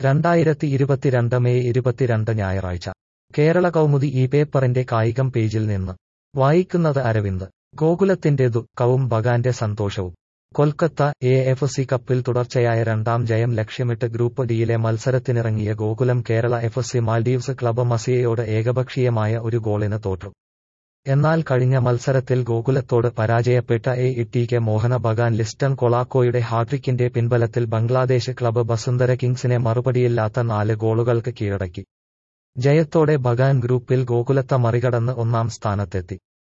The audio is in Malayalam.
രണ്ടായിരത്തി ഇരുപത്തിരണ്ട് മെയ് ഇരുപത്തിരണ്ട് ഞായറാഴ്ച കേരള കൗമുദി ഈ പേപ്പറിന്റെ കായികം പേജിൽ നിന്ന് വായിക്കുന്നത് അരവിന്ദ് ഗോകുലത്തിന്റെ ദുഃഖവും ബഗാന്റെ സന്തോഷവും കൊൽക്കത്ത എ എഫ് സി കപ്പിൽ തുടർച്ചയായ രണ്ടാം ജയം ലക്ഷ്യമിട്ട് ഗ്രൂപ്പ് ഡിയിലെ മത്സരത്തിനിറങ്ങിയ Gokulam Kerala F C Maldives club മസിയയോട് ഏകപക്ഷീയമായ ഒരു ഗോളിന് തോറ്റു എന്നാൽ കഴിഞ്ഞ മത്സരത്തിൽ ഗോകുലത്തോട് പരാജയപ്പെട്ട A E K Mohun Bagan Liston കൊളാക്കോയുടെ ഹാട്രിക്കിന്റെ പിൻബലത്തിൽ ബംഗ്ലാദേശ് ക്ലബ് ബസുന്ധര കിങ്സിനെ മറുപടിയില്ലാത്ത നാല് ഗോളുകൾക്ക് കീഴടക്കി ജയത്തോടെ ബഗാൻ ഗ്രൂപ്പിൽ ഗോകുലത്തെ മറികടന്ന് ഒന്നാം സ്ഥാനത്തെത്തി